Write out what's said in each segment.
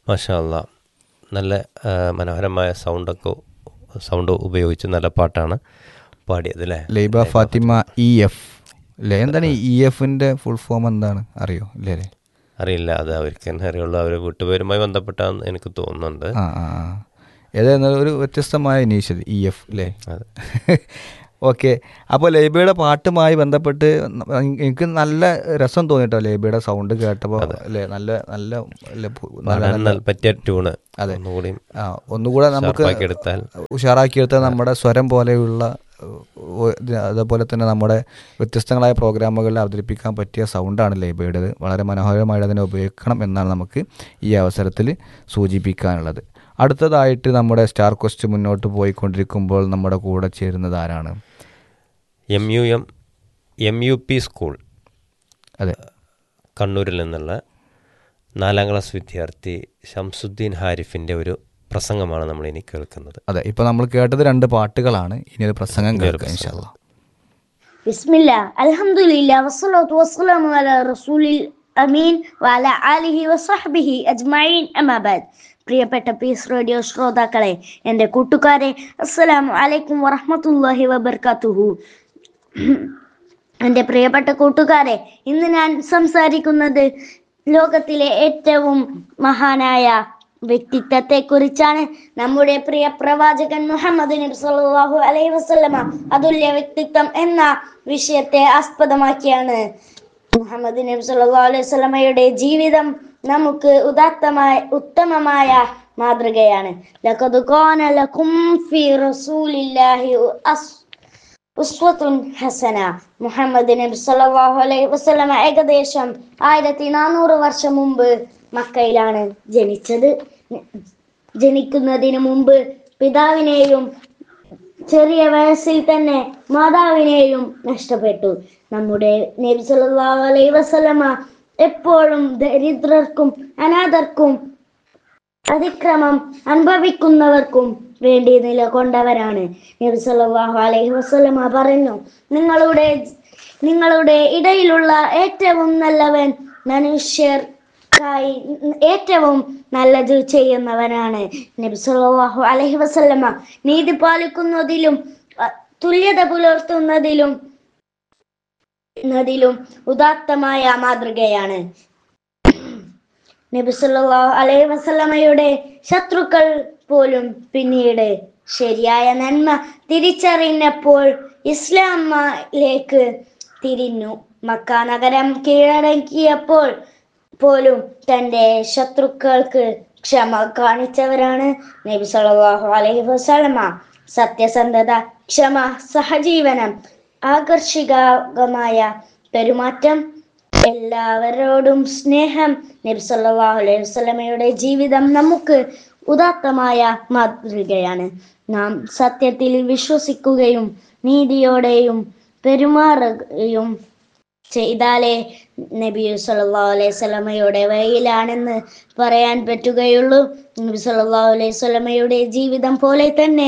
മാഷാ അല്ലാ നല്ല ആ, മനോഹരമായ സൗണ്ടൊക്കെ സൗണ്ട് ഉപയോഗിച്ച് നല്ല പാട്ടാണ് പാടിയത് അല്ലേ ലൈബ ഫാത്തിമ ഇ എഫ് അല്ലേ എന്താണ് ഇ എഫിന്റെ ഫുൾ ഫോം എന്താണ് അറിയോ ഇല്ലേ അല്ലേ അറിയില്ല അത് അവർക്ക് തന്നെ അറിയുള്ളൂ അവർ വീട്ടുപേരുമായി ബന്ധപ്പെട്ടാന്ന് എനിക്ക് തോന്നുന്നുണ്ട് ആ ആ ആ ഏതായിരുന്നാലും ഒരു വ്യത്യസ്തമായ ഇനീഷ്യൽ ഇ എഫ് അല്ലേ അതെ ഓക്കെ അപ്പോൾ ലൈബയുടെ പാട്ടുമായി ബന്ധപ്പെട്ട് ന- എനിക്ക് നല്ല രസം തോന്നിട്ടോ ലൈബയുടെ സൗണ്ട് കേട്ടപ്പോൾ അല്ലേ നല്ല നല്ല അല്ലേ, പു- നല്ല പാടാൻ നല്ല പറ്റിയ ട്യൂണ് അതെ. ഒന്നുകൂടിയും ആ ഒന്നുകൂടെ നമുക്ക് ഷാർപ്പാക്കി എടുത്താൽ ഉഷാറാക്കിയെടുത്ത നമ്മുടെ സ്വരം പോലെയുള്ള ഉ, ഇത് അതേപോലെ തന്നെ നമ്മുടെ വ്യത്യസ്തങ്ങളായ പ്രോഗ്രാമുകളിൽ അവതരിപ്പിക്കാൻ പറ്റിയ സൗണ്ടാണ് ലൈബയുടേത് വളരെ മനോഹരമായിട്ട് അതിനെ ഉപയോഗിക്കണം എന്നാണ് നമുക്ക് ഈ അവസരത്തിൽ സൂചിപ്പിക്കാനുള്ളത് അടുത്തതായിട്ട് നമ്മുടെ സ്റ്റാർ ക്വസ്റ്റ് മുന്നോട്ട് പോയിക്കൊണ്ടിരിക്കുമ്പോൾ നമ്മുടെ കൂടെ ചേരുന്നത് ആരാണ് M U M M U P school അതെ കണ്ണൂരിൽ നിന്നുള്ള നാലാം ക്ലാസ് വിദ്യാർത്ഥി ഷംസുദ്ദീൻ ഹാരിഫിൻ്റെ ഒരു പ്രസംഗമാണ് നമ്മൾ ഇനി കേൾക്കുന്നത് അതെ ഇപ്പൊ നമ്മൾ കേട്ടത് രണ്ട് പാട്ടുകളാണ് ഇനി ഒരു പ്രസംഗം കേൾക്കാം ഇൻഷാല്ലാ بسم الله الحمد لله والصلاة والسلام على رسول الأمين وعلى آله وصحبه أجمعين أما بعد പ്രിയപ്പെട്ട പീസ് റേഡിയോ ശ്രോതാക്കളെ എൻ്റെ കൂട്ടുകാരെ അസ്സലാമു അലൈക്കും വറഹ്മത്തുള്ളാഹി വബർക്കാത്തുഹു എൻ്റെ പ്രിയപ്പെട്ട കൂട്ടുകാരെ ഇന്ന് ഞാൻ സംസാരിക്കുന്നത് ലോകത്തിലെ ഏറ്റവും മഹാനായ വ്യക്തിത്വത്തെ കുറിച്ചാണ് നമ്മുടെ പ്രിയ പ്രവാചകൻ മുഹമ്മദ് നബി സല്ലല്ലാഹു അലൈഹി വസല്ലമ അതുല്യ വ്യക്തിത്വം എന്ന വിഷയത്തെ ആസ്പദമാക്കിയാണ് മുഹമ്മദ് നബി സല്ലല്ലാഹു അലൈഹി വസല്ലമയുടെ ജീവിതം നമുക്ക് ഉദാത്തമായ ഉത്തമമായ മാതൃകയാണ് ലഖദ് ഖാന ലക്കും ഫീ റസൂലില്ലാഹി അസ് ഉസ്വത്തുൻ ഹസന മുഹമ്മദ് നബി സല്ലല്ലാഹു അലൈഹി വസല്ലമ ഏകദേശം ആയിരത്തി നാനൂറ് വർഷം മുമ്പ് മക്കയിലാണ് ജനിച്ചത് ജനിക്കുന്നതിന് മുമ്പ് പിതാവിനെയും ചെറിയ വയസ്സിൽ തന്നെ മാതാവിനെയും നഷ്ടപ്പെട്ടു നമ്മുടെ നബി സല്ലല്ലാഹു അലൈഹി വസല്ലമ എപ്പോഴും ദരിദ്രർക്കും അനാഥർക്കും അതിക്രമം അനുഭവിക്കുന്നവർക്കും വേണ്ടി നിലകൊണ്ടവരാണ് നബി സല്ലല്ലാഹു അലൈഹി വസല്ലമ പറഞ്ഞു നിങ്ങളുടെ നിങ്ങളുടെ ഇടയിലുള്ള ഏറ്റവും നല്ലവൻ മനുഷ്യർക്കായി ഏറ്റവും നല്ലത് ചെയ്യുന്നവനാണ് നബി സല്ലല്ലാഹു അലൈഹി വസല്ലമ നീതി പാലിക്കുന്നതിലും അ, തുല്യത പുലർത്തുന്നതിലും ന്നതിലും ഉദാത്തമായ മാതൃകയാണ് നബി സല്ലല്ലാഹു അലൈഹി വസല്ലമയുടെ ശത്രുക്കൾ പോലും പിന്നീട് ശരിയായ നന്മ തിരിച്ചറിഞ്ഞപ്പോൾ ഇസ്ലാമിലേക്ക് തിരിഞ്ഞു മക്ക നഗരം കീഴടക്കിയപ്പോൾ പോലും തന്റെ ശത്രുക്കൾക്ക് ക്ഷമ കാണിച്ചവരാണ് നബി സല്ലല്ലാഹു അലൈഹി വസല്ലമ സത്യസന്ധത ക്ഷമ സഹജീവനം ആകർഷികമായ പെരുമാറ്റം എല്ലാവരോടും സ്നേഹം നബി സല്ലല്ലാഹു അലൈഹി വസല്ലമയുടെ ജീവിതം നമുക്ക് ഉദാത്തമായ മാതൃകയാണ് നാം സത്യത്തിൽ വിശ്വസിക്കുകയും നീതിയോടെയും പെരുമാറുകയും ചെയ്താലേ നബി സല്ലല്ലാഹു അലൈഹി വസല്ലമയുടെ വഴിയിലാണെന്ന് പറയാൻ പറ്റുകയുള്ളൂ നബി സല്ലല്ലാഹു അലൈഹി വസല്ലമയുടെ ജീവിതം പോലെ തന്നെ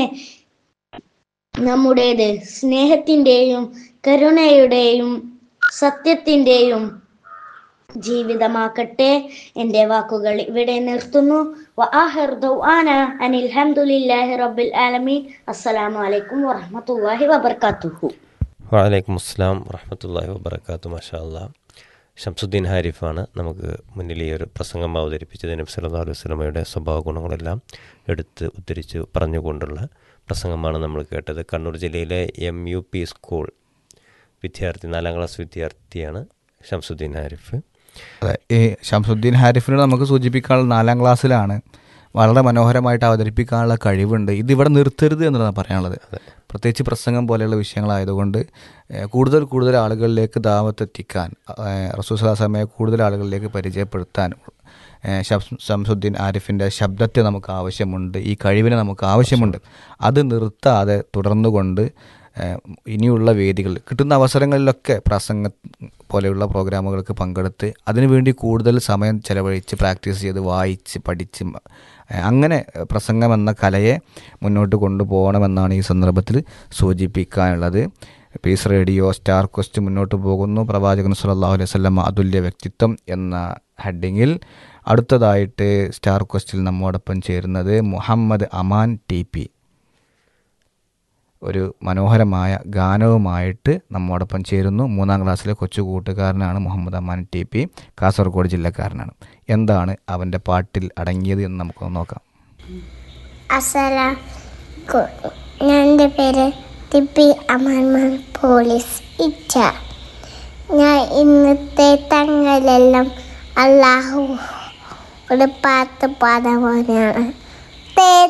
നമ്മുടേത് സ്നേഹത്തിൻ്റെയും കരുണയുടെയും സത്യത്തിൻ്റെയും ജീവിതമാക്കട്ടെ എൻ്റെ വാക്കുകൾ ഇവിടെ നിർത്തുന്നു വആഖിർ ദൗആന അനിൽ ഹംദുലില്ലാഹി റബ്ബിൽ ആലമീൻ അസ്സലാമു അലൈക്കും വറഹ്മത്തുള്ളാഹി വബർക്കാത്തുഹു വലൈക്കും അസ്സാം വറഹമത്തല്ലാഹി വബർക്കാത്തു മാഷാ അല്ലാ ഷംസുദ്ദീൻ ഹാരിഫാണ് നമുക്ക് മുന്നിൽ ഈ ഒരു പ്രസംഗം അവതരിപ്പിച്ചത് നബി സല്ലല്ലാഹു അലൈഹി വസല്ലമയുടെ സ്വഭാവ ഗുണങ്ങളെല്ലാം എടുത്ത് ഉദ്ധരിച്ച് പറഞ്ഞുകൊണ്ടുള്ള പ്രസംഗമാണ് നമ്മൾ കേട്ടത് കണ്ണൂർ ജില്ലയിലെ എം യു പി സ്കൂൾ വിദ്യാർത്ഥി നാലാം ക്ലാസ് വിദ്യാർത്ഥിയാണ് ഷംസുദ്ദീൻ ഹാരിഫ് അതെ ഈ ഷംസുദ്ദീൻ ഹാരിഫിനോട് നമുക്ക് സൂചിപ്പിക്കാനുള്ള നാലാം ക്ലാസ്സിലാണ് വളരെ മനോഹരമായിട്ട് അവതരിപ്പിക്കാനുള്ള കഴിവുണ്ട് ഇതിവിടെ നിർത്തരുത് എന്നതാണ് പറയാനുള്ളത് പ്രത്യേകിച്ച് പ്രസംഗം പോലെയുള്ള വിഷയങ്ങളായതുകൊണ്ട് ഏഹ്, കൂടുതൽ കൂടുതൽ ആളുകളിലേക്ക് ദാവത്ത് എത്തിക്കാൻ റസൂസ്ലാസമയെ കൂടുതൽ ആളുകളിലേക്ക് പരിചയപ്പെടുത്താൻ ഏഹ്, ഷംസ്- ഷംസുദ്ദീൻ ആരിഫിൻ്റെ ശബ്ദത്തെ നമുക്ക് ആവശ്യമുണ്ട് ഈ കഴിവിനെ നമുക്ക് ആവശ്യമുണ്ട് അത് നിർത്താതെ തുടർന്നുകൊണ്ട് ഏഹ്, ഇനിയുള്ള വേദികൾ കിട്ടുന്ന അവസരങ്ങളിലൊക്കെ പ്രസംഗ പോലെയുള്ള പ്രോഗ്രാമുകൾക്ക് പങ്കെടുത്ത് അതിനുവേണ്ടി കൂടുതൽ സമയം ചെലവഴിച്ച് പ്രാക്ടീസ് ചെയ്ത് വായിച്ച് പഠിച്ച് മ- ഏഹ്, അങ്ങനെ പ്രസംഗം എന്ന കലയെ മുന്നോട്ട് കൊണ്ടുപോകണമെന്നാണ് ഈ സന്ദർഭത്തിൽ സൂചിപ്പിക്കാനുള്ളത് പീസ് റേഡിയോ സ്റ്റാർ ക്വസ്റ്റ് മുന്നോട്ട് പോകുന്നു പ്രവാചകൻ സല്ലല്ലാഹു അലൈഹി വസല്ലം അതുല്യ വ്യക്തിത്വം എന്ന ഹെഡിങ്ങിൽ അടുത്തതായിട്ട് സ്റ്റാർ ക്വസ്റ്റിൽ നമ്മോടൊപ്പം ചേരുന്നത് മുഹമ്മദ് അമാൻ ടി പി ഒരു മനോഹരമായ ഗാനവുമായിട്ട് നമ്മോടൊപ്പം ചേരുന്നു മൂന്നാം ക്ലാസ്സിലെ കൊച്ചു കൂട്ടുകാരനാണ് മുഹമ്മദ് അമാൻ ടി പി കാസർഗോഡ് ജില്ലക്കാരനാണ് എന്താണ് അവൻ്റെ പാട്ടിൽ അടങ്ങിയത് എന്ന് നമുക്കൊന്ന് നോക്കാം അസലാം എൻ്റെ പേര് ടിപ്പി അമർമാൻ പോലീസ് ഇച്ച ഞാൻ ഇന്നത്തെ തങ്ങളെല്ലാം അള്ളാഹു ഒരു പാട്ട് പാടാൻ പോലെയാണ്